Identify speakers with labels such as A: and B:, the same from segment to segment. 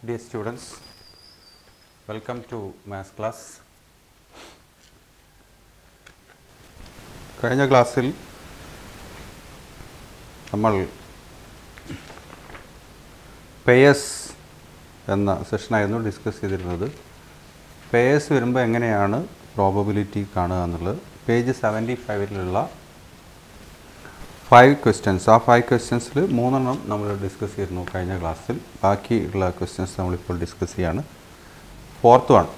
A: Dear students, welcome to maths class. കഴിഞ്ഞ ക്ലാസ്സിൽ നമ്മൾ പേയേഴ്സ് എന്ന സെഷനായിരുന്നു ഡിസ്കസ് ചെയ്തിരുന്നത് പേയേഴ്സ് വരുമ്പോൾ എങ്ങനെയാണ് പ്രോബബിലിറ്റി കാണുക എന്നുള്ളത് പേജ് സെവൻറ്റി ഫൈവിലുള്ള ഫൈവ് ക്വസ്റ്റ്യൻസ് ആ ഫൈവ് ക്വസ്റ്റ്യൻസിൽ മൂന്നെണ്ണം നമ്മൾ ഡിസ്കസ് ചെയ്തിരുന്നു കഴിഞ്ഞ ക്ലാസ്സിൽ ബാക്കിയുള്ള ക്വസ്റ്റ്യൻസ് നമ്മളിപ്പോൾ ഡിസ്കസ് ചെയ്യാണ് fourth one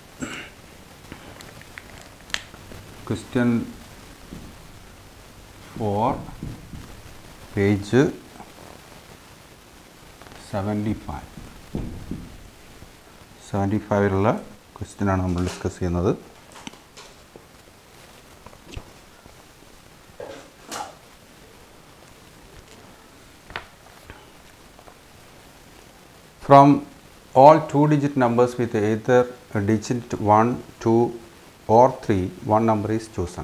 A: question four page seventy five seventy ഫൈവിലുള്ള ക്വസ്റ്റ്യനാണ് നമ്മൾ ഡിസ്കസ് ചെയ്യുന്നത് From all two digit numbers with either a digit 1, 2 or 3, one number is chosen.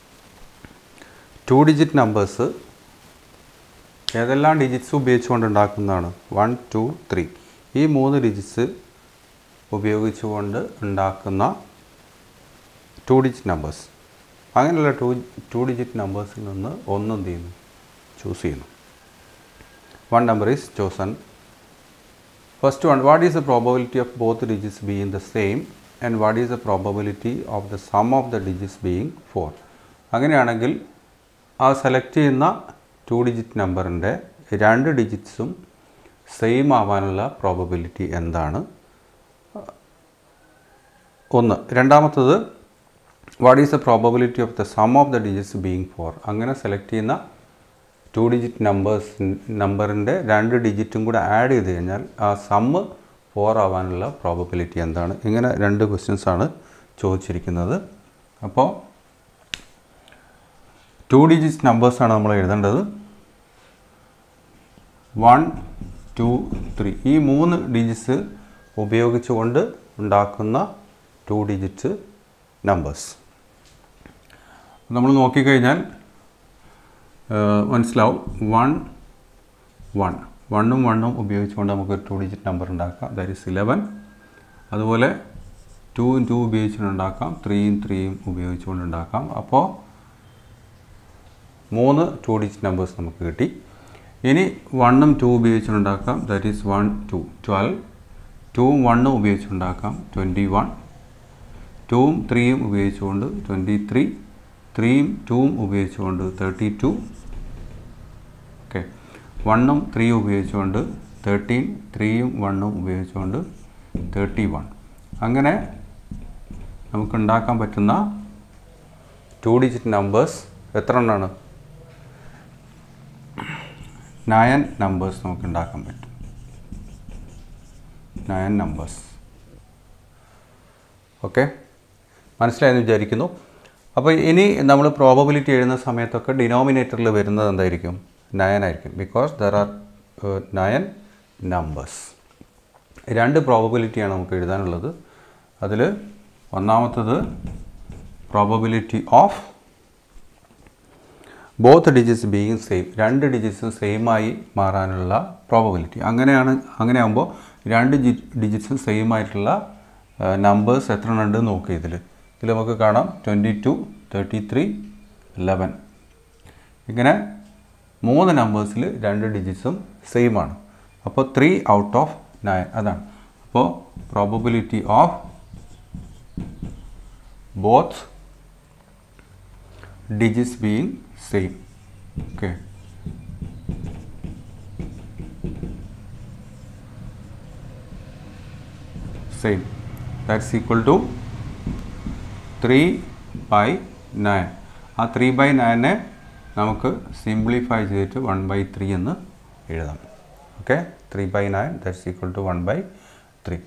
A: Two digit numbers ഏതെല്ലാം ഡിജിറ്റ്സ് ഉപയോഗിച്ചുകൊണ്ട് ഉണ്ടാക്കുന്നതാണ് വൺ ടു ത്രീ ഈ മൂന്ന് ഡിജിറ്റ്സ് ഉപയോഗിച്ചുകൊണ്ട് ഉണ്ടാക്കുന്ന ടു ഡിജിറ്റ് നമ്പേഴ്സ് അങ്ങനെയുള്ള ടു ടു ഡിജിറ്റ് നമ്പേഴ്സിൽ നിന്ന് ഒന്ന് എന്ത് ചെയ്യുന്നു ചൂസ് ചെയ്യുന്നു one number is chosen First one, what is the probability of both digits being the same and what is the probability of the sum of the digits being 4? അങ്ങനെയാണെങ്കിൽ ആ select ചെയ്യുന്ന two digit നമ്പറിൻ്റെ രണ്ട് ഡിജിറ്റ്സും same ആവാനുള്ള probability എന്താണ് ഒന്ന് രണ്ടാമത്തത് what is the probability of the sum of the digits being four അങ്ങനെ സെലക്ട് ചെയ്യുന്ന ടു ഡിജിറ്റ് നമ്പേഴ്സ് നമ്പറിൻ്റെ രണ്ട് ഡിജിറ്റും കൂടെ ആഡ് ചെയ്ത് കഴിഞ്ഞാൽ ആ സമ്മ് ഫോർ ആവാനുള്ള പ്രോബബിലിറ്റി എന്താണ് ഇങ്ങനെ രണ്ട് ക്വസ്റ്റ്യൻസ് ആണ് ചോദിച്ചിരിക്കുന്നത് അപ്പോൾ ടു ഡിജിറ്റ് നമ്പേഴ്സാണ് നമ്മൾ എഴുതേണ്ടത് വൺ ടു ത്രീ ഈ മൂന്ന് ഡിജിറ്റ്സ് ഉപയോഗിച്ചുകൊണ്ട് ഉണ്ടാക്കുന്ന ടു ഡിജിറ്റ് നമ്പേഴ്സ് നമ്മൾ നോക്കിക്കഴിഞ്ഞാൽ മനസ്സിലാവും വൺ വൺ വണ്ണും വണ്ണും ഉപയോഗിച്ചുകൊണ്ട് നമുക്ക് ടു ഡിജിറ്റ് നമ്പർ ഉണ്ടാക്കാം ദാറ്റ് ഇസ് ഇലവൻ അതുപോലെ ടൂവും ടു ഉപയോഗിച്ചുകൊണ്ട് ഉണ്ടാക്കാം ത്രീയും ത്രീയും ഉപയോഗിച്ചുകൊണ്ട് ഉണ്ടാക്കാം അപ്പോൾ മൂന്ന് ടു ഡിജിറ്റ് നമ്പേഴ്സ് നമുക്ക് കിട്ടി ഇനി വണ്ണും ടു ഉപയോഗിച്ചുകൊണ്ട് ഉണ്ടാക്കാം that is one two twelve ടൂവും വണ്ണും ഉപയോഗിച്ചുണ്ടാക്കാം ട്വൻറ്റി വൺ ടൂവും ത്രീയും ഉപയോഗിച്ചുകൊണ്ട് ട്വൻറ്റി ത്രീ ത്രീയും ടൂവും ഉപയോഗിച്ചുകൊണ്ട് തേർട്ടി ടു ഓക്കെ വണ്ണും ത്രീയും ഉപയോഗിച്ചുകൊണ്ട് തേർട്ടീൻ ത്രീയും വണ്ണും ഉപയോഗിച്ചുകൊണ്ട് തേർട്ടി വൺ അങ്ങനെ നമുക്ക് ഉണ്ടാക്കാൻ പറ്റുന്ന ടു ഡിജിറ്റ് നമ്പേഴ്സ് എത്ര എണ്ണമാണ് നയൻ നമ്പേഴ്സ് നമുക്ക് ഉണ്ടാക്കാൻ പറ്റും നയൻ നമ്പേഴ്സ് ഓക്കെ മനസ്സിലായെന്ന് വിചാരിക്കുന്നു അപ്പോൾ ഇനി നമ്മൾ പ്രോബബിലിറ്റി എഴുതുന്ന സമയത്തൊക്കെ ഡിനോമിനേറ്ററിൽ വരുന്നത് എന്തായിരിക്കും നയൻ ആയിരിക്കും because there are nine numbers രണ്ട് പ്രോബബിലിറ്റിയാണ് നമുക്ക് എഴുതാനുള്ളത് അതിൽ ഒന്നാമത്തത് probability of both digits being same രണ്ട് ഡിജിറ്റ്സും സെയിമായി മാറാനുള്ള പ്രോബബിലിറ്റി അങ്ങനെയാണ് അങ്ങനെ ആകുമ്പോൾ രണ്ട് ഡിജിറ്റ്സും സെയിം ആയിട്ടുള്ള നമ്പേഴ്സ് എത്ര ഉണ്ട് നോക്കുക ഇതിൽ ഇതിൽ നമുക്ക് കാണാം twenty two thirty three eleven ഇങ്ങനെ മൂന്ന് നമ്പേഴ്സിൽ രണ്ട് ഡിജിറ്റ്സും സെയിം ആണ് അപ്പോൾ ത്രീ ഔട്ട് ഓഫ് നയൻ അതാണ് അപ്പോൾ probability of both digits being same okay same that's equal to three by nine ആ ത്രീ ബൈ നയനെ നമുക്ക് സിംപ്ലിഫൈ ചെയ്തിട്ട് വൺ ബൈ ത്രീ എന്ന് എഴുതാം okay three by nine that's equal to one by three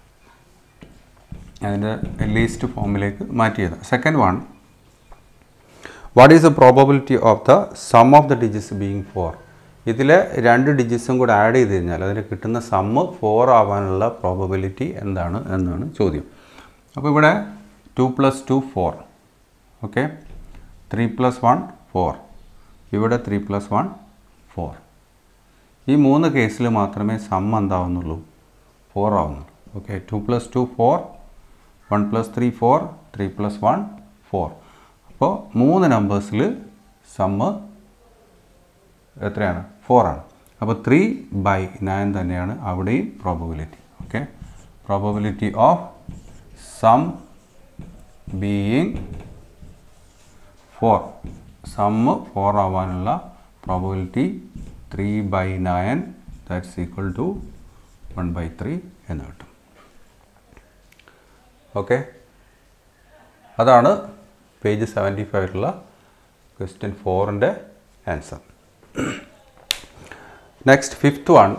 A: അതിൻ്റെ least ഫോമിലേക്ക് മാറ്റി എഴുതാം second one what is the probability of the sum of the digits being four ഇതിലെ രണ്ട് ഡിജിറ്റ്സും കൂടെ ആഡ് ചെയ്ത് കഴിഞ്ഞാൽ അതിന് കിട്ടുന്ന സമ്മ് ഫോർ ആവാനുള്ള പ്രോബബിലിറ്റി എന്താണ് എന്നാണ് ചോദ്യം അപ്പോൾ ഇവിടെ two plus two four okay three plus one four ഇവിടെ ത്രീ പ്ലസ് വൺ ഫോർ ഈ മൂന്ന് കേസിൽ മാത്രമേ സം എന്താവുന്നുള്ളൂ ഫോർ ആവുന്നു okay two plus two four one plus three four three plus one four അപ്പോൾ മൂന്ന് നമ്പേഴ്സിൽ സമ്മ് എത്രയാണ് ഫോർ ആണ് അപ്പോൾ ത്രീ ബൈ നയൻ തന്നെയാണ് അവിടെയും probability okay probability of sum being four sum four ആവാനുള്ള probability three by nine that's equal to one by three എന്ന് കിട്ടും ഓക്കെ അതാണ് പേജ് സെവൻറ്റി ഫൈവിലുള്ള ക്വസ്റ്റ്യൻ ഫോറിൻ്റെ answer next fifth one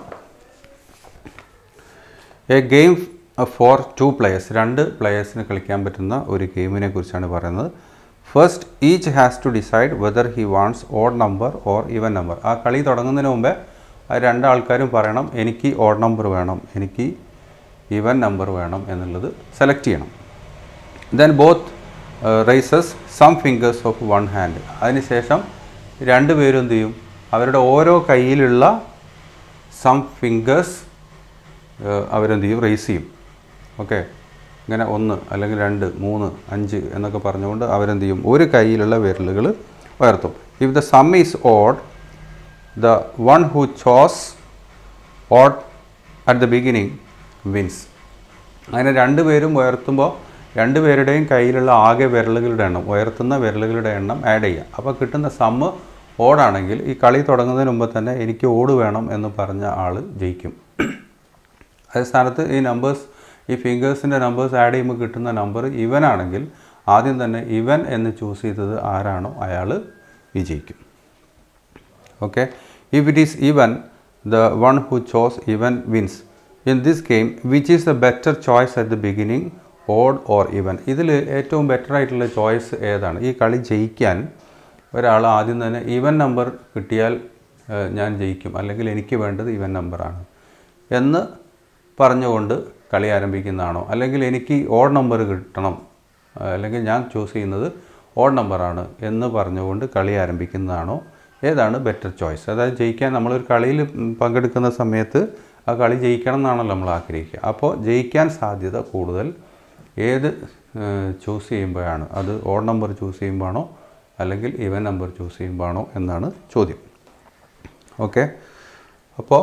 A: a game for two players രണ്ട് പ്ലെയേഴ്സിന് കളിക്കാൻ പറ്റുന്ന ഒരു ഗെയിമിനെ കുറിച്ചാണ് പറയുന്നത് first each has to decide whether he wants odd number or even number ആ കളി തുടങ്ങുന്നതിന് മുമ്പേ ആ രണ്ട് ആൾക്കാരും പറയണം എനിക്ക് ഓഡ് നമ്പർ വേണം എനിക്ക് ഈവൻ നമ്പർ വേണം എന്നുള്ളത് സെലക്ട് ചെയ്യണം then both raises some fingers of one hand അതിനുശേഷം രണ്ട് പേരും എന്ത് ചെയ്യും അവരുടെ ഓരോ കയ്യിലുള്ള സം ഫിംഗേഴ്സ് അവരെന്ത് ചെയ്യും റേസ് ചെയ്യും ഓക്കെ ഇങ്ങനെ ഒന്ന് അല്ലെങ്കിൽ രണ്ട് മൂന്ന് അഞ്ച് എന്നൊക്കെ പറഞ്ഞുകൊണ്ട് അവരെന്ത് ചെയ്യും ഒരു കയ്യിലുള്ള വിരലുകൾ ഉയർത്തും if the sum is odd the one who chose odd at the beginning wins അങ്ങനെ രണ്ട് പേരും ഉയർത്തുമ്പോൾ രണ്ട് പേരുടെയും കയ്യിലുള്ള ആകെ വിരലുകളുടെ എണ്ണം ഉയർത്തുന്ന വിരലുകളുടെ എണ്ണം ആഡ് ചെയ്യുക അപ്പോൾ കിട്ടുന്ന സമ്മ് ഓടാണെങ്കിൽ ഈ കളി തുടങ്ങുന്നതിന് മുമ്പ് തന്നെ എനിക്ക് ഓട് വേണം എന്ന് പറഞ്ഞ ആൾ ജയിക്കും അതേ സ്ഥാനത്ത് ഈ നമ്പേഴ്സ് ഈ ഫിംഗേഴ്സിൻ്റെ നമ്പേഴ്സ് ആഡ് ചെയ്യുമ്പോൾ കിട്ടുന്ന നമ്പർ ഇവൻ ആണെങ്കിൽ ആദ്യം തന്നെ ഇവൻ എന്ന് ചൂസ് ചെയ്തത് ആരാണോ അയാൾ വിജയിക്കും okay if it is even the one who chose even wins in this game which is the better choice at the beginning odd or even ഇതിൽ ഏറ്റവും ബെറ്റർ ആയിട്ടുള്ള ചോയ്സ് ഏതാണ് ഈ കളി ജയിക്കാൻ ഒരാൾ ആദ്യം തന്നെ ഈവൻ നമ്പർ കിട്ടിയാൽ ഏഹ്, ഞാൻ ജയിക്കും അല്ലെങ്കിൽ എനിക്ക് വേണ്ടത് ഈവൻ നമ്പറാണ് എന്ന് പറഞ്ഞുകൊണ്ട് കളി ആരംഭിക്കുന്നതാണോ അല്ലെങ്കിൽ എനിക്ക് ഓഡ് നമ്പർ കിട്ടണം ഏഹ്, അല്ലെങ്കിൽ ഞാൻ ചൂസ് ചെയ്യുന്നത് ഓഡ് നമ്പറാണ് എന്ന് പറഞ്ഞുകൊണ്ട് കളി ആരംഭിക്കുന്നതാണോ ഏതാണ് ബെറ്റർ ചോയ്സ് അതായത് ജയിക്കാൻ നമ്മളൊരു കളിയിൽ പങ്കെടുക്കുന്ന സമയത്ത് ആ കളി ജയിക്കണം എന്നാണല്ലോ നമ്മൾ ആഗ്രഹിക്കുക അപ്പോൾ ജയിക്കാൻ സാധ്യത കൂടുതൽ ഏത് ചൂസ് ചെയ്യുമ്പോഴാണ് അത് ഓഡ് നമ്പർ ചൂസ് ചെയ്യുമ്പോഴാണോ അല്ലെങ്കിൽ ഇവൻ നമ്പർ ചൂസ് ചെയ്യുമ്പോഴാണോ എന്നാണ് ചോദ്യം ഓക്കെ അപ്പോൾ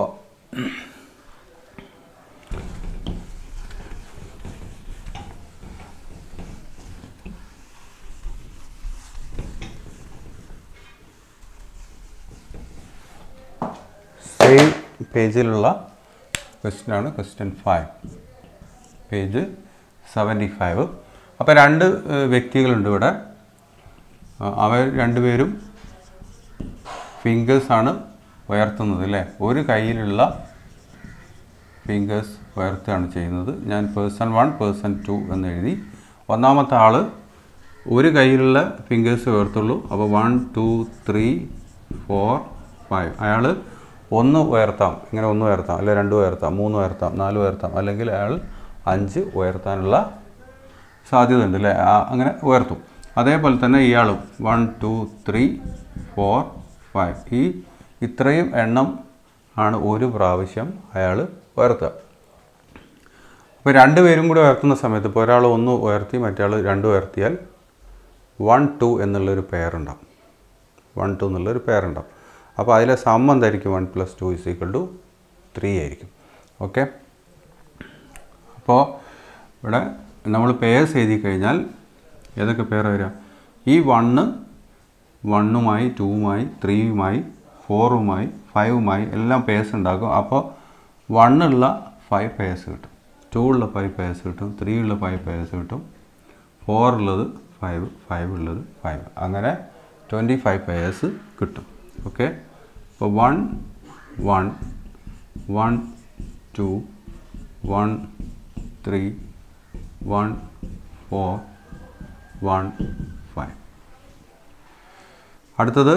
A: സെയിം പേജിലുള്ള ക്വസ്റ്റ്യനാണ് question five page seventy five അപ്പോൾ രണ്ട് ഏഹ്, വ്യക്തികളുണ്ട് ഇവിടെ ആ, അവർ രണ്ടുപേരും ഫിംഗേഴ്സാണ് ഉയർത്തുന്നത് അല്ലേ ഒരു കയ്യിലുള്ള ഫിംഗേഴ്സ് ഉയർത്തുകയാണ് ചെയ്യുന്നത് ഞാൻ പേഴ്സൺ വൺ പേഴ്സൺ ടു എന്ന് എഴുതി ഒന്നാമത്തെ ആൾ ഒരു കയ്യിലുള്ള ഫിംഗേഴ്സ് ഉയർത്തുള്ളൂ അപ്പോൾ one two three four five അയാൾ ഒന്ന് ഉയർത്താം ഇങ്ങനെ ഒന്ന് ഉയർത്താം അല്ലെങ്കിൽ രണ്ട് ഉയർത്താം മൂന്ന് ഉയർത്താം നാല് ഉയർത്താം അല്ലെങ്കിൽ അയാൾ അഞ്ച് ഉയർത്താനുള്ള സാധ്യത ഉണ്ട് അല്ലേ ആ, അങ്ങനെ ഉയർത്തും അതേപോലെ തന്നെ ഇയാളും one two three four five ഈ ഇത്രയും എണ്ണം ആണ് ഒരു പ്രാവശ്യം അയാൾ ഉയർത്തുക അപ്പോൾ രണ്ട് പേരും കൂടി ഉയർത്തുന്ന സമയത്ത് ഇപ്പോൾ ഒരാൾ ഒന്ന് ഉയർത്തി മറ്റേ രണ്ട് ഉയർത്തിയാൽ വൺ ടു എന്നുള്ളൊരു പെയറുണ്ടാവും വൺ ടു എന്നുള്ളൊരു പെയറുണ്ടാവും അപ്പോൾ അതിലെ സം എന്തായിരിക്കും one plus two is equal to three ആയിരിക്കും ഓക്കെ അപ്പോൾ ഇവിടെ നമ്മൾ പേഴ്സ് എഴുതി കഴിഞ്ഞാൽ ഏതൊക്കെ പേർ വരിക ഈ വണ്ണ് വണ്ണുമായി ടൂവുമായി ത്രീയുമായി ഫോറുമായി ഫൈവുമായി എല്ലാം പേഴ്സ് ഉണ്ടാക്കും അപ്പോൾ വണ്ണുള്ള ഫൈവ് പേഴ്സ് കിട്ടും ടൂ ഉള്ള ഫൈവ് പേഴ്സ് കിട്ടും ത്രീ ഉള്ള ഫൈവ് പേഴ്സ് കിട്ടും ഫോർ ഉള്ളത് ഫൈവ് ഫൈവ് ഉള്ളത് ഫൈവ് അങ്ങനെ ട്വൻറ്റി ഫൈവ് പേഴ്സ് കിട്ടും ഓക്കെ അപ്പോൾ one one one two one three one four one five അടുത്തത്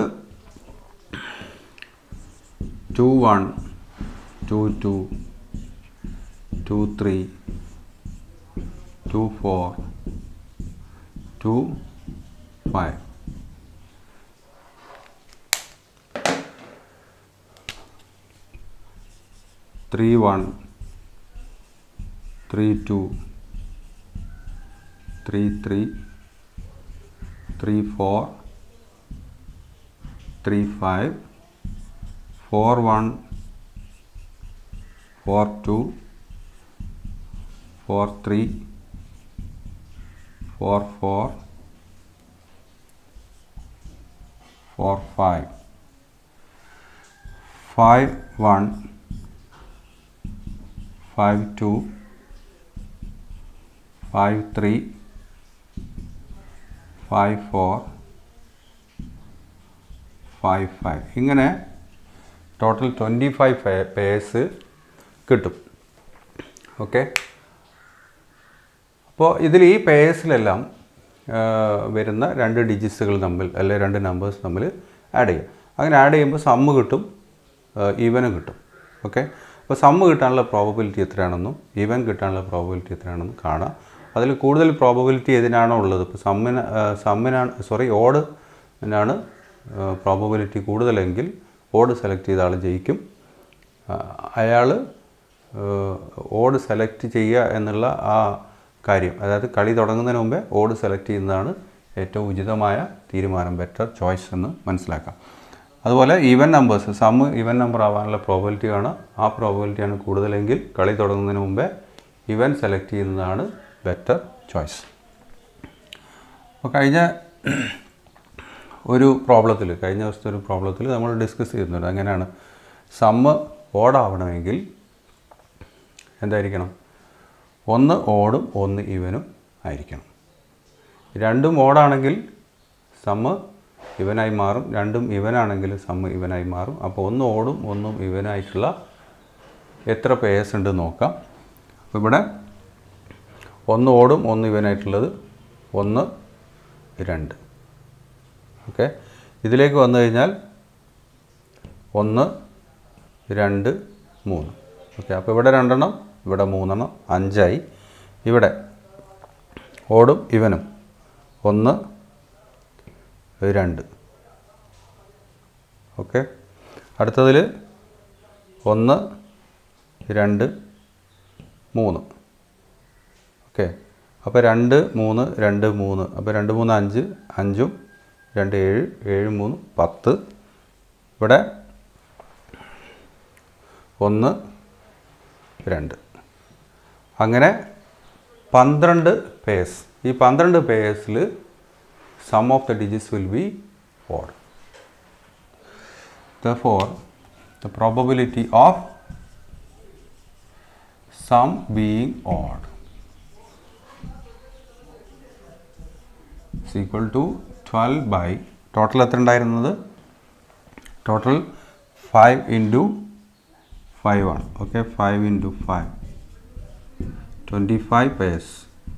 A: two one two two two three two four two five three one three two three three three four three five four one four two four three four four four five five one five two five three five four five five ഇങ്ങനെ total twenty five pairs കിട്ടും okay അപ്പോൾ ഇതിൽ ഈ പേഴ്സിലെല്ലാം വരുന്ന രണ്ട് ഡിജിറ്റ്സുകൾ തമ്മിൽ അല്ലെ രണ്ട് നമ്പേഴ്സ് തമ്മിൽ ആഡ് ചെയ്യും അങ്ങനെ ആഡ് ചെയ്യുമ്പോൾ സമ്മ് കിട്ടും ഈവനും കിട്ടും ഓക്കെ അപ്പോൾ സമ്മ് കിട്ടാനുള്ള പ്രോബബിലിറ്റി എത്രയാണെന്നും ഈവൻ കിട്ടാനുള്ള പ്രോബബിലിറ്റി എത്രയാണെന്നും കാണാം അതിൽ കൂടുതൽ പ്രോബബിലിറ്റി ഏതിനാണോ ഉള്ളത് ഇപ്പോൾ സമ്മിന് സമ്മിനാണ് സോറി ഓഡ് ാണ് പ്രോബബിലിറ്റി കൂടുതലെങ്കിൽ ഓഡ് സെലക്ട് ചെയ്ത ആൾ ജയിക്കും അയാൾ ഓഡ് സെലക്ട് ചെയ്യുക എന്നുള്ള ആ കാര്യം അതായത് കളി തുടങ്ങുന്നതിന് മുമ്പേ ഓഡ് സെലക്ട് ചെയ്യുന്നതാണ് ഏറ്റവും ഉചിതമായ തീരുമാനം ബെറ്റർ ചോയ്സ് എന്ന് മനസ്സിലാക്കാം അതുപോലെ even numbers sum even number ആവാനുള്ള പ്രോബിലിറ്റി ആണ് ആ പ്രോബിലിറ്റിയാണ് കൂടുതലെങ്കിൽ കളി തുടങ്ങുന്നതിന് മുമ്പേ ഇവൻ സെലക്ട് ചെയ്യുന്നതാണ് ബെറ്റർ ചോയ്സ് അപ്പോൾ കഴിഞ്ഞ ഒരു പ്രോബ്ലത്തിൽ കഴിഞ്ഞ ദിവസത്തെ ഒരു പ്രോബ്ലത്തിൽ നമ്മൾ ഡിസ്കസ് ചെയ്യുന്നുണ്ട് അങ്ങനെയാണ് സമ്മ് ഓടാവണമെങ്കിൽ എന്തായിരിക്കണം ഒന്ന് ഓടും ഒന്ന് ഇവനും ആയിരിക്കണം രണ്ടും ഓടാണെങ്കിൽ സമ്മ് ഇവനായി മാറും രണ്ടും ഇവനാണെങ്കിൽ സമ്മ് ഇവനായി മാറും അപ്പോൾ ഒന്ന് ഓടും ഒന്നും ഇവനായിട്ടുള്ള എത്ര പേയേഴ്സ് ഉണ്ട് നോക്കാം അപ്പോൾ ഇവിടെ ഒന്ന് ഓടും ഒന്ന് ഇവനായിട്ടുള്ളത് ഒന്ന് രണ്ട് ഓക്കെ ഇതിലേക്ക് വന്നു കഴിഞ്ഞാൽ ഒന്ന് രണ്ട് മൂന്ന് ഓക്കെ അപ്പോൾ ഇവിടെ രണ്ടെണ്ണം ഇവിടെ മൂന്നെണ്ണം അഞ്ചായി ഇവിടെ ഓടും ഇവനും ഒന്ന് രണ്ട് ഓക്കെ അടുത്തതിൽ ഒന്ന് രണ്ട് മൂന്ന് ഓക്കെ അപ്പോൾ രണ്ട് മൂന്ന് രണ്ട് മൂന്ന് അപ്പോൾ രണ്ട് മൂന്ന് അഞ്ച് അഞ്ചും രണ്ട് ഏഴ് ഏഴ് മൂന്ന് പത്ത് ഇവിടെ ഒന്ന് രണ്ട് അങ്ങനെ പന്ത്രണ്ട് പേഴ്സ് ഈ പന്ത്രണ്ട് പേഴ്സിൽ sum of the digits will be odd therefore the probability of sum being odd is equal to 12 by total എത്ര ഉണ്ടായിരുന്നത് ടോട്ടൽ ഫൈവ് ഇൻറ്റു ഫൈവ് ആണ് okay five into five twenty five pairs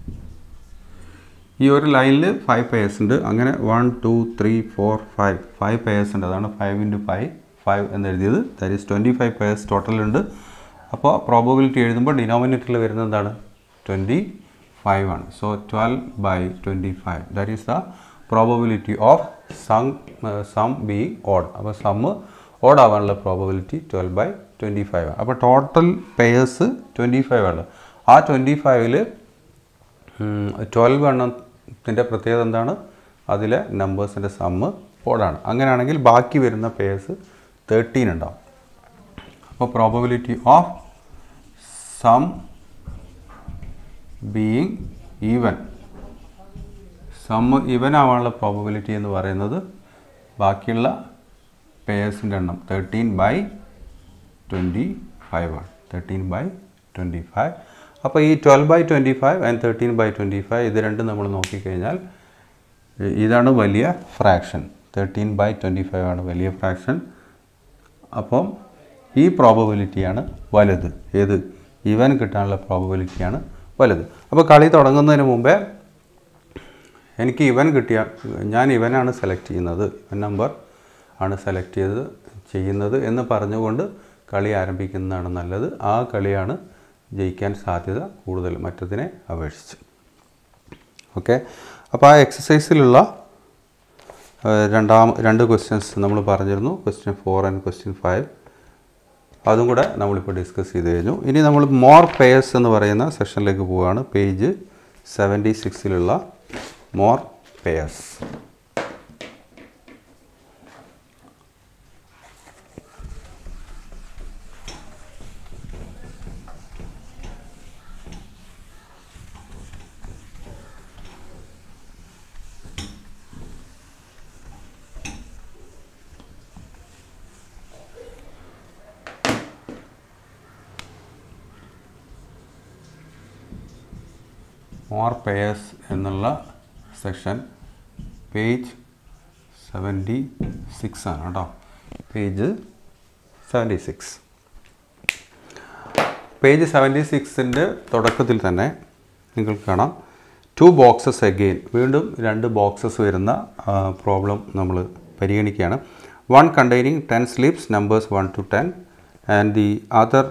A: ഈ ഒരു ലൈനിൽ five pairs ഉണ്ട് അങ്ങനെ one two three four five five pairs ഉണ്ട് അതാണ് ഫൈവ് ഇൻറ്റു ഫൈവ് ഫൈവ് എന്ന് എഴുതിയത് that is twenty five pairs total ഉണ്ട് അപ്പോൾ പ്രോബബിലിറ്റി എഴുതുമ്പോൾ ഡിനോമിനേറ്ററിൽ വരുന്നത് എന്താണ് ട്വൻറ്റി ഫൈവ് ആണ് so twelve by twenty five that is the probability of sum sum B odd അപ്പോൾ സമ്മ് ഓഡ് ആവാനുള്ള probability twelve by twenty five ആണ് അപ്പോൾ ടോട്ടൽ പേയേഴ്സ് ട്വൻറ്റി ഫൈവ് ആണ് ആ ട്വൻറ്റി ഫൈവിൽ ട്വൽവ് എണ്ണത്തിൻ്റെ പ്രത്യേകത എന്താണ് അതിലെ നമ്പേഴ്സിൻ്റെ സമ്മ് ഓടാണ് അങ്ങനെയാണെങ്കിൽ ബാക്കി വരുന്ന പേയേഴ്സ് തേർട്ടീൻ ഉണ്ടാവും അപ്പോൾ probability of sum being even sum even ആവാനുള്ള പ്രോബബിലിറ്റി എന്ന് പറയുന്നത് ബാക്കിയുള്ള പേയേഴ്സിൻ്റെ എണ്ണം തേർട്ടീൻ ബൈ ട്വൻറ്റി ഫൈവ് ആണ് തേർട്ടീൻ ബൈ ട്വൻറ്റി ഫൈവ് അപ്പോൾ ഈ twelve by twenty five and thirteen by twenty five ഇത് രണ്ടും നമ്മൾ നോക്കിക്കഴിഞ്ഞാൽ ഇതാണ് വലിയ fraction thirteen by twenty five ആണ് വലിയ ഫ്രാക്ഷൻ അപ്പം ഈ പ്രോബബിലിറ്റിയാണ് വലുത് ഏത് ഇവൻ കിട്ടാനുള്ള പ്രോബബിലിറ്റിയാണ് വലുത് അപ്പോൾ കളി തുടങ്ങുന്നതിന് മുമ്പേ എനിക്ക് ഇവൻ കിട്ടിയ ഞാൻ ഇവനാണ് സെലക്ട് ചെയ്യുന്നത് ഇവൻ നമ്പർ ആണ് സെലക്ട് ചെയ്തത് ചെയ്യുന്നത് എന്ന് പറഞ്ഞുകൊണ്ട് കളി ആരംഭിക്കുന്നതാണ് നല്ലത് ആ കളിയാണ് ജയിക്കാൻ സാധ്യത കൂടുതൽ മറ്റതിനെ അപേക്ഷിച്ച് ഓക്കെ അപ്പോൾ ആ എക്സസൈസിലുള്ള രണ്ടാം രണ്ട് ക്വസ്റ്റ്യൻസ് നമ്മൾ പറഞ്ഞിരുന്നു question four and question five അതും കൂടെ നമ്മളിപ്പോൾ ഡിസ്കസ് ചെയ്ത് കഴിഞ്ഞു ഇനി നമ്മൾ മോർ പേയേഴ്സ് എന്ന് പറയുന്ന സെഷനിലേക്ക് പോവുകയാണ് പേജ് സെവൻറ്റി സിക്സിലുള്ള മോർ പേയേഴ്സ് മോർ പേയേഴ്സ് എന്നുള്ള സെക്ഷൻ പേജ് സെവൻറ്റി സിക്സ് ആണ് കേട്ടോ page seventy six page seventy സിക്സിൻ്റെ തുടക്കത്തിൽ തന്നെ നിങ്ങൾക്ക് കാണാം ടു ബോക്സസ് അഗെയിൻ വീണ്ടും രണ്ട് ബോക്സസ് വരുന്ന പ്രോബ്ലം നമ്മൾ പരിഗണിക്കുകയാണ് one containing ten slips numbers one to ten and the other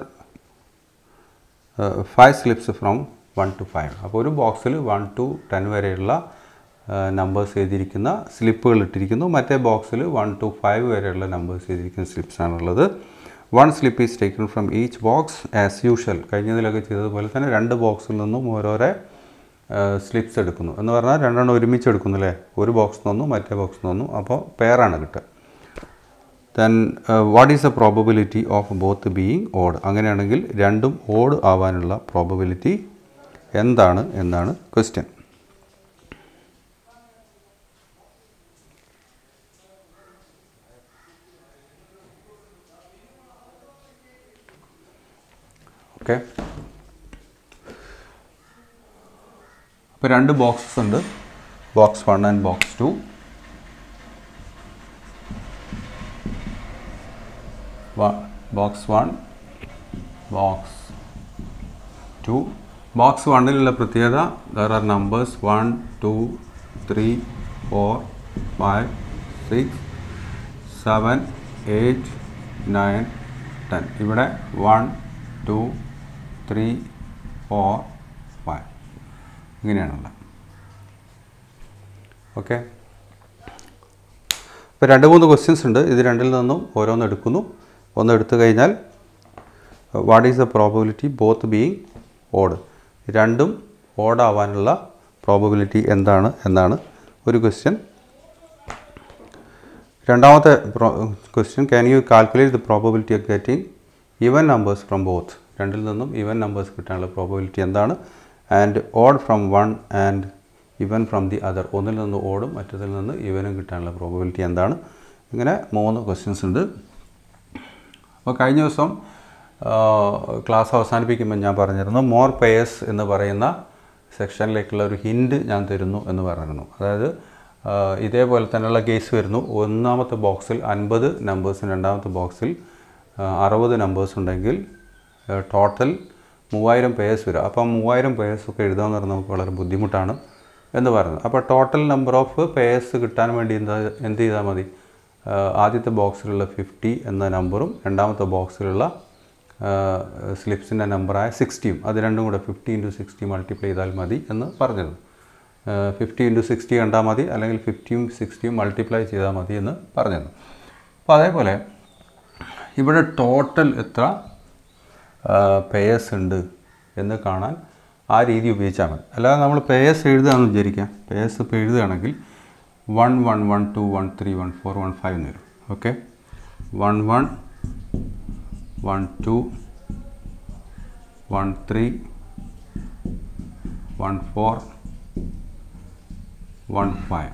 A: five slips from one to five അപ്പോൾ ഒരു ബോക്സിൽ വൺ ടു ടെൻ വരെയുള്ള നമ്പേഴ്സ് എഴുതിയിരിക്കുന്ന സ്ലിപ്പുകൾ ഇട്ടിരിക്കുന്നു മറ്റേ ബോക്സിൽ വൺ ടു ഫൈവ് വരെയുള്ള നമ്പേഴ്സ് എഴുതിയിരിക്കുന്ന സ്ലിപ്സാണുള്ളത് one slip is taken from each box as usual കഴിഞ്ഞതിലൊക്കെ ചെയ്തതുപോലെ തന്നെ രണ്ട് ബോക്സിൽ നിന്നും ഓരോരോ സ്ലിപ്സ് എടുക്കുന്നു എന്ന് പറഞ്ഞാൽ രണ്ടെണ്ണം ഒരുമിച്ച് എടുക്കുന്നു അല്ലേ ഒരു ബോക്സിൽ നിന്നും മറ്റേ ബോക്സിൽ നിന്നും അപ്പോൾ പെയറാണ് കിട്ടുക then what is the probability of both being odd അങ്ങനെയാണെങ്കിൽ രണ്ടും ഓഡ് ആവാനുള്ള പ്രോബബിലിറ്റി എന്താണ് എന്നാണ് ക്വസ്റ്റ്യൻ ഓക്കെ അപ്പോൾ രണ്ട് ബോക്സസ് ഉണ്ട് box one and box two box one box two box വണ്ണിലുള്ള പ്രത്യേകത there are numbers one two three four five six seven eight nine ten ഇവിടെ one two three four five ഇങ്ങനെയാണുള്ളത് okay ഇപ്പോൾ രണ്ട് മൂന്ന് ക്വസ്റ്റ്യൻസ് ഉണ്ട് ഇത് രണ്ടിൽ നിന്നും ഓരോന്ന് എടുക്കുന്നു ഒന്ന് എടുത്തു കഴിഞ്ഞാൽ what is the probability both being odd രണ്ടും ഓടാവാനുള്ള പ്രോബബിലിറ്റി എന്താണ് എന്നാണ് ഒരു ക്വസ്റ്റ്യൻ രണ്ടാമത്തെ question can you calculate the probability of getting even numbers from both രണ്ടിൽ നിന്നും ഈവൻ നമ്പേഴ്സ് കിട്ടാനുള്ള പ്രോബബിലിറ്റി എന്താണ് and odd from one and even from the other ഒന്നിൽ നിന്ന് ഓടും മറ്റതിൽ നിന്ന് ഇവനും കിട്ടാനുള്ള പ്രോബബിലിറ്റി എന്താണ് ഇങ്ങനെ മൂന്ന് ക്വസ്റ്റ്യൻസ് ഉണ്ട് അപ്പോൾ കഴിഞ്ഞ ദിവസം ക്ലാസ് അവസാനിപ്പിക്കുമ്പോൾ ഞാൻ പറഞ്ഞിരുന്നു മോർ പേയേഴ്സ് എന്ന് പറയുന്ന സെക്ഷനിലേക്കുള്ള ഒരു ഹിൻഡ് ഞാൻ തരുന്നു എന്ന് പറഞ്ഞിരുന്നു അതായത് ഇതേപോലെ തന്നെയുള്ള കേസ് വരുന്നു ഒന്നാമത്തെ ബോക്സിൽ അൻപത് നമ്പേഴ്സും രണ്ടാമത്തെ ബോക്സിൽ അറുപത് നമ്പേഴ്സ് ഉണ്ടെങ്കിൽ ടോട്ടൽ മൂവായിരം പേയേഴ്സ് വരും അപ്പം മൂവായിരം പേയേഴ്സ് ഒക്കെ എഴുതാമെന്ന് പറഞ്ഞാൽ നമുക്ക് വളരെ ബുദ്ധിമുട്ടാണ് എന്ന് പറയുന്നത് അപ്പോൾ ടോട്ടൽ നമ്പർ ഓഫ് പേയേഴ്സ് കിട്ടാൻ വേണ്ടി എന്താ എന്ത് ചെയ്താൽ മതി ആദ്യത്തെ ബോക്സിലുള്ള ഫിഫ്റ്റി എന്ന നമ്പറും രണ്ടാമത്തെ ബോക്സിലുള്ള സ്ലിപ്സിൻ്റെ നമ്പറായ സിക്സ്റ്റിയും അത് രണ്ടും കൂടെ ഫിഫ്റ്റി ഇൻറ്റു സിക്സ്റ്റി മൾട്ടിപ്ലൈ ചെയ്താൽ മതി എന്ന് പറഞ്ഞിരുന്നു ഫിഫ്റ്റി ഇൻറ്റു സിക്സ്റ്റി കണ്ടാൽ മതി അല്ലെങ്കിൽ ഫിഫ്റ്റിയും സിക്സ്റ്റിയും മൾട്ടിപ്ലൈ ചെയ്താൽ മതി എന്ന് പറഞ്ഞിരുന്നു അപ്പോൾ അതേപോലെ ഇവിടെ ടോട്ടൽ എത്ര പേയേഴ്സ് ഉണ്ട് എന്ന് കാണാൻ ആ രീതി ഉപയോഗിച്ചാൽ മതി അല്ലാതെ നമ്മൾ പേയേഴ്സ് എഴുതുകയാണെന്ന് വിചാരിക്കാം പേയേഴ്സ് ഇപ്പോൾ എഴുതുകയാണെങ്കിൽ one one one two one three one four one five എന്ന് വരും okay one one one two one three one four one five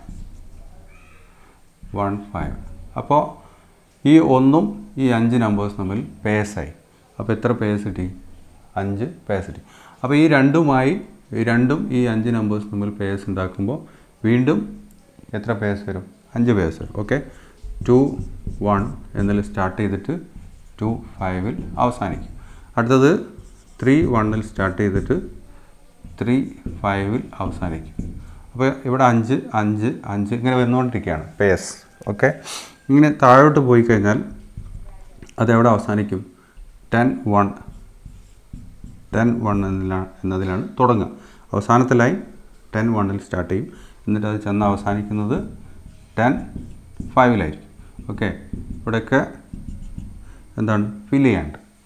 A: one five അപ്പോൾ ഈ ഒന്നും ഈ അഞ്ച് നമ്പേഴ്സ് തമ്മിൽ പേഴ്സായി അപ്പോൾ എത്ര പേഴ്സ് കിട്ടി അഞ്ച് പേഴ്സ് കിട്ടി അപ്പോൾ ഈ രണ്ടുമായി ഈ രണ്ടും ഈ അഞ്ച് നമ്പേഴ്സ് തമ്മിൽ പേഴ്സ് ഉണ്ടാക്കുമ്പോൾ വീണ്ടും എത്ര പേഴ്സ് വരും അഞ്ച് പേഴ്സ് വരും ഓക്കെ ടു വൺ എന്നതിൽ സ്റ്റാർട്ട് ചെയ്തിട്ട് ടു ഫൈവിൽ അവസാനിക്കും അടുത്തത് ത്രീ വണ്ണിൽ സ്റ്റാർട്ട് ചെയ്തിട്ട് ത്രീ ഫൈവിൽ അവസാനിക്കും അപ്പോൾ ഇവിടെ അഞ്ച് അഞ്ച് അഞ്ച് ഇങ്ങനെ വന്നുകൊണ്ടിരിക്കുകയാണ് പേസ് ഓക്കെ ഇങ്ങനെ താഴോട്ട് പോയി കഴിഞ്ഞാൽ അതെവിടെ അവസാനിക്കും ടെൻ വൺ ടെൻ വൺ എന്നതിലാണ് എന്നതിലാണ് തുടങ്ങുക അവസാനത്തെ ലൈൻ ടെൻ വണ്ണിൽ സ്റ്റാർട്ട് ചെയ്യും എന്നിട്ട് അത് ചെന്ന് അവസാനിക്കുന്നത് ടെൻ ഫൈവിലായിരിക്കും ഓക്കെ ഇവിടെയൊക്കെ എന്താണ് ഫിൽ ചെയ്യാണ്ട്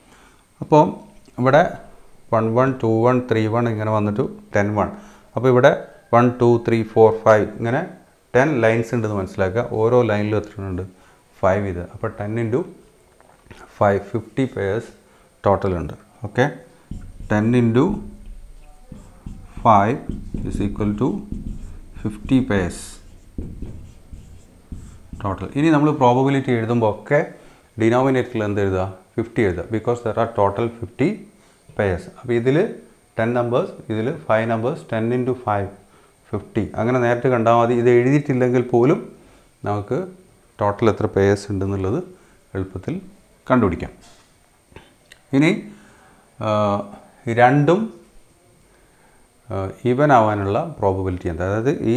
A: അപ്പോൾ ഇവിടെ one one two one three one ഇങ്ങനെ വന്നിട്ട് ടെൻ വൺ അപ്പോൾ ഇവിടെ one two three four five ഇങ്ങനെ ടെൻ ലൈൻസ് ഉണ്ടെന്ന് മനസ്സിലാക്കുക ഓരോ ലൈനിലും എത്ര ഉണ്ട് ഫൈവ് ഇത് അപ്പോൾ ten into five fifty pairs total ഉണ്ട് okay ten into five is equal to fifty pairs total ഇനി നമ്മൾ പ്രോബബിലിറ്റി എഴുതുമ്പോൾ ഒക്കെ ഡിനോമിനേറ്ററിൽ എന്ത് എഴുതുക ഫിഫ്റ്റി എഴുതുക because there are total fifty pairs അപ്പോൾ ഇതിൽ ടെൻ നമ്പേഴ്സ് ഇതിൽ five numbers ten into five fifty അങ്ങനെ നേരിട്ട് കണ്ടാൽ മതി ഇത് എഴുതിയിട്ടില്ലെങ്കിൽ പോലും നമുക്ക് ടോട്ടൽ എത്ര പേയേഴ്സ് ഉണ്ടെന്നുള്ളത് എളുപ്പത്തിൽ കണ്ടുപിടിക്കാം ഇനി ആ, രണ്ടും ഈവൻ ആവാനുള്ള പ്രോബബിലിറ്റി എന്താ അതായത് ഈ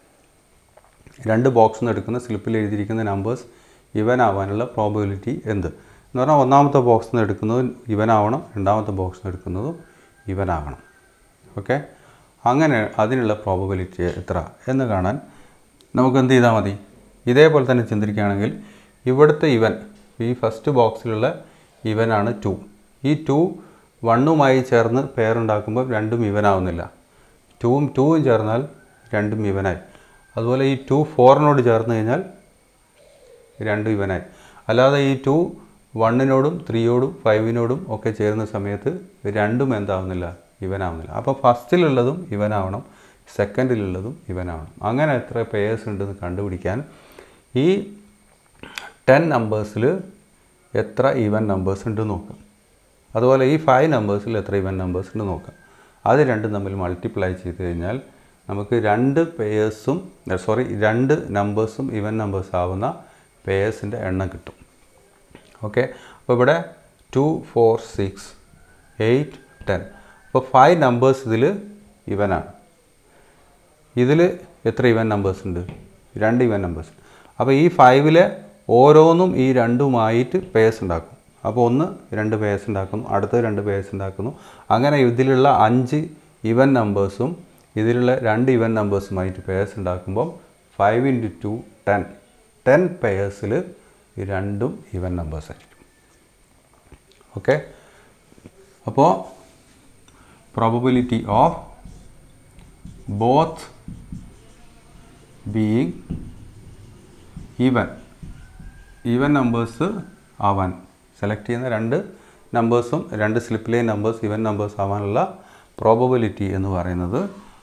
A: രണ്ട് ബോക്സിൽ നിന്ന് എടുക്കുന്ന സ്ലിപ്പിൽ എഴുതിയിരിക്കുന്ന നമ്പേഴ്സ് ഇവൻ ആവാനുള്ള പ്രോബബിലിറ്റി എന്ത് എന്ന് പറഞ്ഞാൽ ഒന്നാമത്തെ ബോക്സിൽ നിന്ന് എടുക്കുന്നത് ഇവൻ ആവണം രണ്ടാമത്തെ ബോക്സിൽ നിന്ന് എടുക്കുന്നതും ഇവൻ ആവണം ഓക്കെ അങ്ങനെ അതിനുള്ള പ്രോബബിലിറ്റി എത്ര എന്ന് കാണാൻ നമുക്ക് എന്ത് ചെയ്താൽ മതി ഇതേപോലെ തന്നെ ചിന്തിക്കുകയാണെങ്കിൽ ഇവിടുത്തെ ഇവൻ ഈ ഫസ്റ്റ് ബോക്സിലുള്ള ഇവനാണ് ടു ഈ ടു വണ്ണുമായി ചേർന്ന് പേരുണ്ടാക്കുമ്പോൾ രണ്ടും ഇവനാവുന്നില്ല ടൂവും ടൂവും ചേർന്നാൽ രണ്ടും ഇവനായി അതുപോലെ ഈ ടു ഫോറിനോട് ചേർന്ന് കഴിഞ്ഞാൽ രണ്ടും ഇവനായി അല്ലാതെ ഈ ടു വണ്ണിനോടും ത്രീയോടും ഫൈവിനോടും ഒക്കെ ചേരുന്ന സമയത്ത് രണ്ടും എന്താവുന്നില്ല ഇവനാവുന്നില്ല അപ്പോൾ ഫസ്റ്റിലുള്ളതും ഇവനാവണം സെക്കൻഡിലുള്ളതും ഇവനാവണം അങ്ങനെ എത്ര പേയേഴ്സ് ഉണ്ടെന്ന് കണ്ടുപിടിക്കാൻ ഈ ടെൻ നമ്പേഴ്സിൽ എത്ര ഈവൻ നമ്പേഴ്സ് ഉണ്ട് നോക്കാം അതുപോലെ ഈ ഫൈവ് നമ്പേഴ്സിൽ എത്ര ഈവൻ നമ്പേഴ്സ് ഉണ്ട് നോക്കാം അത് രണ്ടും തമ്മിൽ മൾട്ടിപ്ലൈ ചെയ്ത് കഴിഞ്ഞാൽ നമുക്ക് രണ്ട് പേയേഴ്സും സോറി രണ്ട് നമ്പേഴ്സും ഈവൻ നമ്പേഴ്സ് ആവുന്ന പേയേഴ്സിൻ്റെ എണ്ണം കിട്ടും ഓക്കെ അപ്പോൾ ഇവിടെ two four six eight ten അപ്പോൾ ഫൈവ് നമ്പേഴ്സ് ഇതിൽ ഇവനാണ് ഇതിൽ എത്ര ഇവൻ നമ്പേഴ്സ് ഉണ്ട് രണ്ട് ഇവൻ നമ്പേഴ്സ് അപ്പോൾ ഈ ഫൈവിലെ ഓരോന്നും ഈ രണ്ടുമായിട്ട് പേഴ്സ് ഉണ്ടാക്കും അപ്പോൾ ഒന്ന് രണ്ട് പേഴ്സ് ഉണ്ടാക്കുന്നു അടുത്ത രണ്ട് പേഴ്സ് ഉണ്ടാക്കുന്നു അങ്ങനെ ഇതിലുള്ള അഞ്ച് ഇവൻ നമ്പേഴ്സും ഇതിലുള്ള രണ്ട് ഇവൻ നമ്പേഴ്സുമായിട്ട് പേഴ്സ് ഉണ്ടാക്കുമ്പോൾ five into two ten ten പേഴ്സിൽ ഈ രണ്ടും ഇവൻ നമ്പേഴ്സ് ആയിരിക്കും ഓക്കെ അപ്പോൾ probability of both being even even numbers ആവാൻ സെലക്ട് ചെയ്യുന്ന രണ്ട് നമ്പേഴ്സും രണ്ട് സ്ലിപ്പിലെ നമ്പേഴ്സ് ഈവൻ നമ്പേഴ്സ് ആവാനുള്ള പ്രോബബിലിറ്റി എന്ന് പറയുന്നത്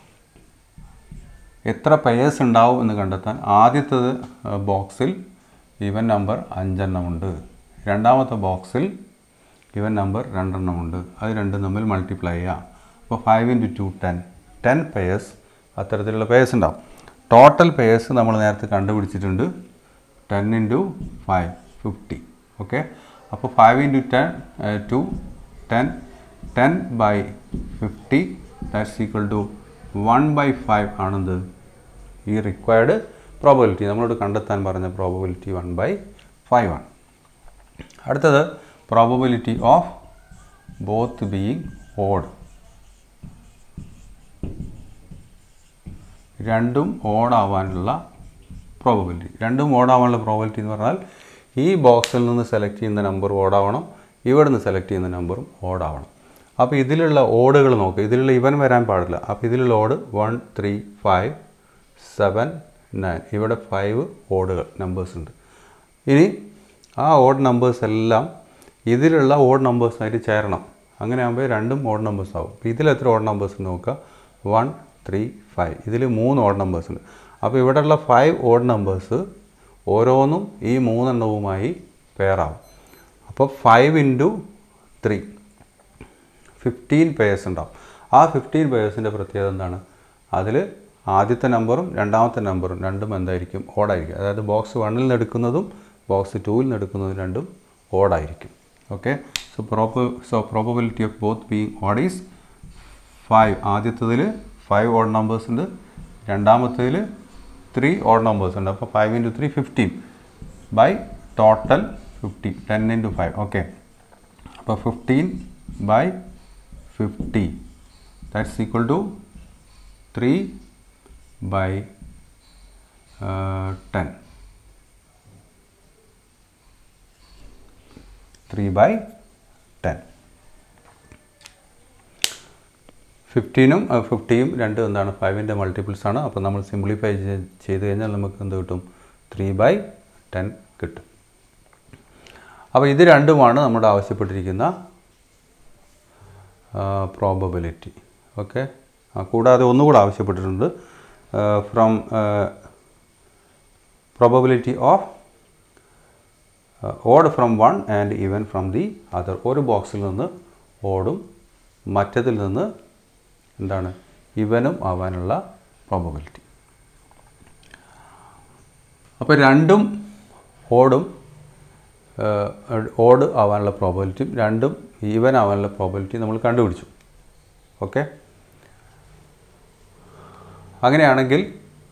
A: എത്ര പെയേഴ്സ് ഉണ്ടാവും എന്ന് കണ്ടെത്താൻ ആദ്യത്തത് ബോക്സിൽ ഈവൻ നമ്പർ അഞ്ചെണ്ണമുണ്ട് രണ്ടാമത്തെ ബോക്സിൽ ഈവൻ നമ്പർ രണ്ടെണ്ണമുണ്ട് അത് രണ്ടും തമ്മിൽ മൾട്ടിപ്ലൈ ചെയ്യാം അപ്പോൾ five into two ten ten pairs അത്തരത്തിലുള്ള പെയേഴ്സ് ഉണ്ടാവും ടോട്ടൽ പെയേഴ്സ് നമ്മൾ നേരത്തെ കണ്ടുപിടിച്ചിട്ടുണ്ട് ten into five fifty okay അപ്പോൾ five into ten two ten ten by fifty that's equal to one by five ആണെന്ത് ഈ റിക്വയർഡ് പ്രോബബിലിറ്റി നമ്മളോട് കണ്ടെത്താൻ പറഞ്ഞ പ്രോബബിലിറ്റി വൺ ബൈ ഫൈവ് ആണ് അടുത്തത് probability of both being odd രണ്ടും ഓടാവാനുള്ള പ്രോബബിലിറ്റി രണ്ടും ഓടാവാനുള്ള പ്രോബബിലിറ്റി എന്ന് പറഞ്ഞാൽ ഈ ബോക്സിൽ നിന്ന് സെലക്ട് ചെയ്യുന്ന നമ്പർ ഓടാവണം ഇവിടെ നിന്ന് സെലക്ട് ചെയ്യുന്ന നമ്പറും ഓടാവണം അപ്പോൾ ഇതിലുള്ള ഓടുകൾ നോക്കുക ഇതിലുള്ള ഇവൻ വരാൻ പാടില്ല അപ്പോൾ ഇതിലുള്ള odd one three five seven nine ഇവിടെ ഫൈവ് ഓടുകൾ നമ്പേഴ്സ് ഉണ്ട് ഇനി ആ ഓഡ് നമ്പേഴ്സ് എല്ലാം ഇതിലുള്ള ഓഡ് നമ്പേഴ്സായിട്ട് ചേരണം അങ്ങനെ ആകുമ്പോൾ രണ്ടും ഓഡ് നമ്പേഴ്സ് ആവും അപ്പോൾ ഇതിൽ എത്ര ഓഡ് നമ്പേഴ്സ് ഉണ്ട് നോക്കുക വൺ ത്രീ ഫൈവ് ഇതിൽ മൂന്ന് ഓഡ് നമ്പേഴ്സ് ഉണ്ട് അപ്പോൾ ഇവിടെയുള്ള ഫൈവ് ഓഡ് നമ്പേഴ്സ് ഓരോന്നും ഈ മൂന്നെണ്ണവുമായി പെയറാവും അപ്പോൾ five into three fifteen pairs ഉണ്ടാവും ആ ഫിഫ്റ്റീൻ പേഴ്സിൻ്റെ പ്രത്യേകത എന്താണ് അതിൽ ആദ്യത്തെ നമ്പറും രണ്ടാമത്തെ നമ്പറും രണ്ടും എന്തായിരിക്കും ഓടായിരിക്കും അതായത് ബോക്സ് വണ്ണിൽ നിന്ന് എടുക്കുന്നതും ബോക്സ് ടൂവിൽ നിന്ന് എടുക്കുന്നതും രണ്ടും ഓടായിരിക്കും okay so proper so probability of both being odd is five ആദ്യത്തതിൽ ഫൈവ് ഓഡ് നമ്പേഴ്സ് ഉണ്ട് രണ്ടാമത്തേതിൽ ത്രീ ഓഡ് നമ്പേഴ്സ് ഉണ്ട് അപ്പോൾ five into three fifteen by total fifty ten into five okay അപ്പോൾ fifteen by fifty that's equal to three by ten three by ten ഫിഫ്റ്റീനും ഫിഫ്റ്റിയും രണ്ടും എന്താണ് ഫൈവിൻ്റെ മൾട്ടിപ്പിൾസ് ആണ് അപ്പോൾ നമ്മൾ സിംപ്ലിഫൈ ചെയ്ത് കഴിഞ്ഞാൽ നമുക്ക് എന്ത് കിട്ടും ത്രീ ബൈ ടെൻ കിട്ടും അപ്പോൾ ഇത് രണ്ടുമാണ് നമ്മുടെ ആവശ്യപ്പെട്ടിരിക്കുന്ന പ്രോബബിലിറ്റി ഓക്കെ കൂടാതെ ഒന്നുകൂടെ ആവശ്യപ്പെട്ടിട്ടുണ്ട് from probability of odd from one and even from the other ഒരു ബോക്സിൽ നിന്ന് ഓടും മറ്റതിൽ നിന്ന് എന്താണ് ഇവനും ആവാനുള്ള പ്രോബബിലിറ്റി അപ്പോൾ രണ്ടും ഓടും ഓഡ് ആവാനുള്ള പ്രോബബിലിറ്റിയും രണ്ടും ഈവൻ ആവാനുള്ള പ്രോബബിലിറ്റി നമ്മൾ കണ്ടുപിടിച്ചു ഓക്കെ അങ്ങനെയാണെങ്കിൽ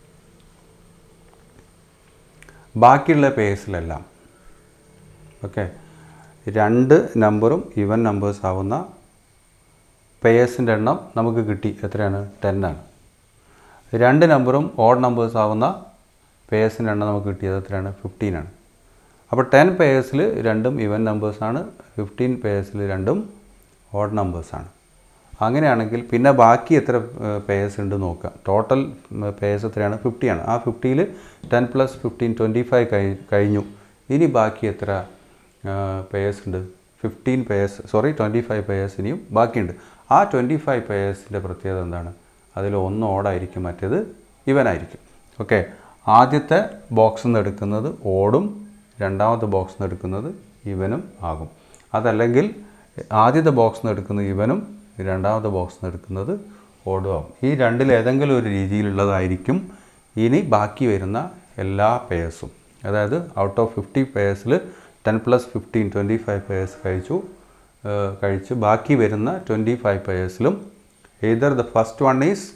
A: ബാക്കിയുള്ള പേഴ്സിലെല്ലാം ഓക്കെ രണ്ട് നമ്പറും ഈവൻ നമ്പേഴ്സ് ആവുന്ന പേയേഴ്സിൻ്റെ എണ്ണം നമുക്ക് കിട്ടി എത്രയാണ് ടെൻ ആണ് രണ്ട് നമ്പറും ഓഡ് നമ്പേഴ്സ് ആവുന്ന പേയേഴ്സിൻ്റെ എണ്ണം നമുക്ക് കിട്ടിയത് എത്രയാണ് ഫിഫ്റ്റീൻ ആണ് അപ്പോൾ ടെൻ പേയേഴ്സിൽ രണ്ടും ഈവൻ നമ്പേഴ്സാണ് ഫിഫ്റ്റീൻ പേയേഴ്സിൽ രണ്ടും ഓഡ് നമ്പേഴ്സാണ് അങ്ങനെയാണെങ്കിൽ പിന്നെ ബാക്കി എത്ര പേയേഴ്സ് ഉണ്ട് നോക്കാം ടോട്ടൽ പേയേഴ്സ് എത്രയാണ് ഫിഫ്റ്റി ആണ് ആ ഫിഫ്റ്റിയിൽ ten plus fifteen twenty five കഴിഞ്ഞു ഇനി ബാക്കി എത്ര പേയേഴ്സ് ഉണ്ട് fifteen pairs sorry twenty five pairs ഇനിയും ബാക്കിയുണ്ട് ആ ട്വൻറ്റി ഫൈവ് പേയേഴ്സിൻ്റെ പ്രത്യേകത എന്താണ് അതിൽ ഒന്ന് ഓടായിരിക്കും മറ്റേത് ഇവനായിരിക്കും ഓക്കെ ആദ്യത്തെ ബോക്സിൽ നിന്ന് എടുക്കുന്നത് ഓടും രണ്ടാമത്തെ ബോക്സിൽ നിന്ന് എടുക്കുന്നത് ഇവനും ആകും അതല്ലെങ്കിൽ ആദ്യത്തെ ബോക്സിൽ നിന്ന് എടുക്കുന്നത് ഇവനും രണ്ടാമത്തെ ബോക്സിൽ നിന്ന് എടുക്കുന്നത് ഓടും ആകും ഈ രണ്ടിൽ ഏതെങ്കിലും ഒരു രീതിയിലുള്ളതായിരിക്കും ഇനി ബാക്കി വരുന്ന എല്ലാ പേഴ്സും അതായത് ഔട്ട് ഓഫ് ഫിഫ്റ്റി പേഴ്സിൽ ten plus fifteen twenty five pairs കഴിച്ചു കഴിച്ച് ബാക്കി വരുന്ന ട്വൻറ്റി ഫൈവ് പേഴ്സിലും either the first one is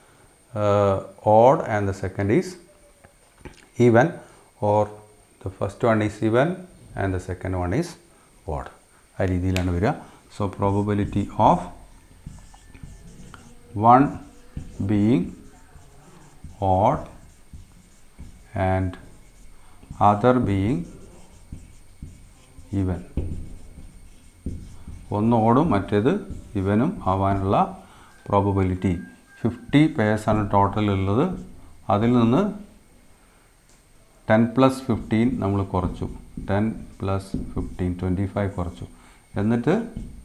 A: odd and the second is even or the first one is even and the second one is odd ആ രീതിയിലാണ് വരിക so probability of one being odd and other being even ഒന്ന് ഓടും മറ്റേത് ഇവനും ആവാനുള്ള probability fifty പേഴ്സാണ് total ഉള്ളത് അതിൽ നിന്ന് ടെൻ പ്ലസ് ഫിഫ്റ്റീൻ നമ്മൾ കുറച്ചു ten plus fifteen twenty five കുറച്ചു എന്നിട്ട്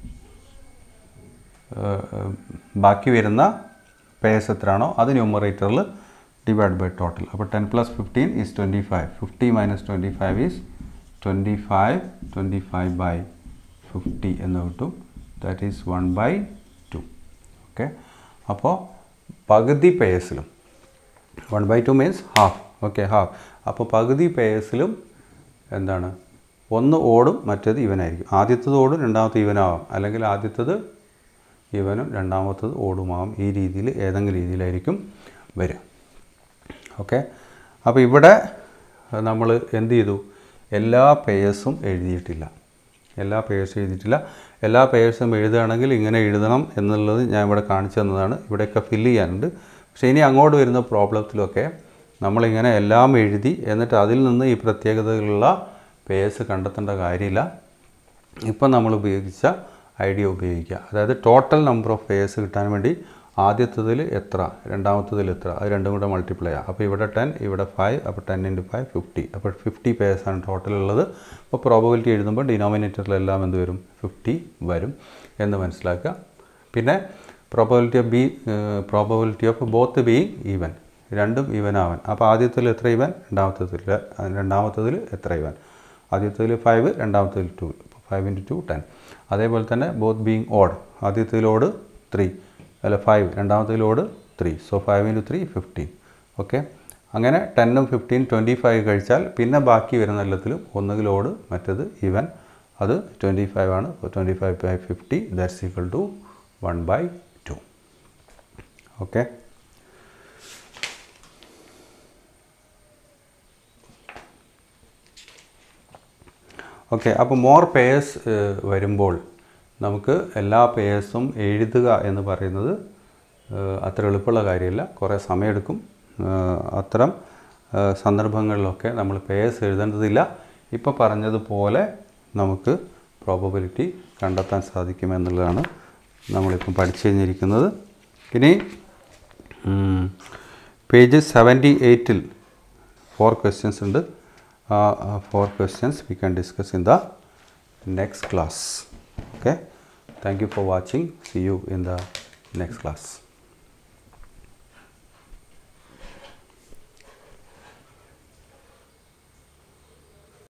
A: ബാക്കി വരുന്ന പേഴ്സ് എത്രയാണോ അത് ന്യൂമറേറ്ററിൽ ഡിവൈഡ് ബൈ ടോട്ടൽ അപ്പോൾ ten plus fifteen is twenty five fifty minus twenty five is twenty five twenty five by fifty എന്ന് കിട്ടും that is one by two okay അപ്പോൾ പകുതി പേഴ്സിലും one by two means half okay half അപ്പോൾ പകുതി പേഴ്സിലും എന്താണ് ഒന്ന് ഓടും മറ്റേത് ഇവനായിരിക്കും ആദ്യത്തത് ഓടും രണ്ടാമത്തെ ഇവനാവാം അല്ലെങ്കിൽ ആദ്യത്തത് ഇവനും രണ്ടാമത്തത് ഓടുമാവാം ഈ രീതിയിൽ ഏതെങ്കിലും രീതിയിലായിരിക്കും വരിക ഓക്കെ അപ്പോൾ ഇവിടെ നമ്മൾ എന്ത് ചെയ്തു എല്ലാ പേഴ്സും എഴുതിയിട്ടില്ല എല്ലാ പേഴ്സും എഴുതിയിട്ടില്ല എല്ലാ പേഴ്സും എഴുതുകയാണെങ്കിൽ ഇങ്ങനെ എഴുതണം എന്നുള്ളത് ഞാൻ ഇവിടെ കാണിച്ചു തന്നതാണ് ഇവിടെയൊക്കെ ഫില്ല് ചെയ്യാനുണ്ട് പക്ഷേ ഇനി അങ്ങോട്ട് വരുന്ന പ്രോബ്ലത്തിലൊക്കെ നമ്മളിങ്ങനെ എല്ലാം എഴുതി എന്നിട്ട് അതിൽ നിന്ന് ഈ പ്രത്യേകതകളുള്ള പേഴ്സ് കണ്ടെത്തേണ്ട കാര്യമില്ല ഇപ്പം നമ്മൾ ഉപയോഗിച്ച ഐഡിയ ഉപയോഗിക്കുക അതായത് ടോട്ടൽ നമ്പർ ഓഫ് പേഴ്സ് കിട്ടാൻ വേണ്ടി ആദ്യത്തതിൽ എത്ര രണ്ടാമത്തതിൽ എത്ര അത് രണ്ടും കൂടെ മൾട്ടിപ്ലൈ ചെയ്യുക അപ്പോൾ ഇവിടെ ടെൻ ഇവിടെ ഫൈവ് അപ്പോൾ ടെൻ ഇൻറ്റു ഫൈവ് ഫിഫ്റ്റി അപ്പോൾ ഫിഫ്റ്റി പേഴ്സാണ് ടോട്ടൽ ഉള്ളത് അപ്പോൾ പ്രോബബിലിറ്റി എഴുതുമ്പോൾ ഡിനോമിനേറ്ററിലെല്ലാം എന്ത് വരും ഫിഫ്റ്റി വരും എന്ന് മനസ്സിലാക്കുക പിന്നെ probability of B probability of both being even രണ്ടും ഈവൻ ആവാൻ അപ്പോൾ ആദ്യത്തിൽ എത്ര ഈവൻ രണ്ടാമത്തതിൽ രണ്ടാമത്തതിൽ എത്ര ഈവൻ ആദ്യത്തതിൽ ഫൈവ് രണ്ടാമത്തതിൽ two five into two ten അതേപോലെ തന്നെ ബോത്ത് ബീയിങ് ഓഡ് ആദ്യത്തിലോട് ത്രീ അല്ല ഫൈവ് രണ്ടാമത്തിലോട് three so five into three fifteen okay അങ്ങനെ ടെന്നും ഫിഫ്റ്റീൻ ട്വൻറ്റി ഫൈവ് കഴിച്ചാൽ പിന്നെ ബാക്കി വരുന്ന എല്ലാത്തിലും ഒന്നുകിലോട് മറ്റത് ഈവൻ അത് ട്വൻറ്റി ഫൈവ് ആണ് twenty five by fifty that's equal to one by two okay okay അപ്പോൾ മോർ പേയേഴ്സ് വരുമ്പോൾ നമുക്ക് എല്ലാ പേയേഴ്സും എഴുതുക എന്ന് പറയുന്നത് അത്ര എളുപ്പമുള്ള കാര്യമല്ല കുറേ സമയമെടുക്കും അത്തരം സന്ദർഭങ്ങളിലൊക്കെ നമ്മൾ പേയേഴ്സ് എഴുതേണ്ടതില്ല ഇപ്പോൾ പറഞ്ഞതുപോലെ നമുക്ക് പ്രോബബിലിറ്റി കണ്ടെത്താൻ സാധിക്കുമെന്നുള്ളതാണ് നമ്മളിപ്പം പഠിച്ചു കഴിഞ്ഞിരിക്കുന്നത് ഇനി പേജ് സെവൻറ്റി എയ്റ്റിൽ ഫോർ ക്വസ്റ്റ്യൻസ് ഉണ്ട് ആ four questions we can discuss in the next class okay thank you for watching see you in the next class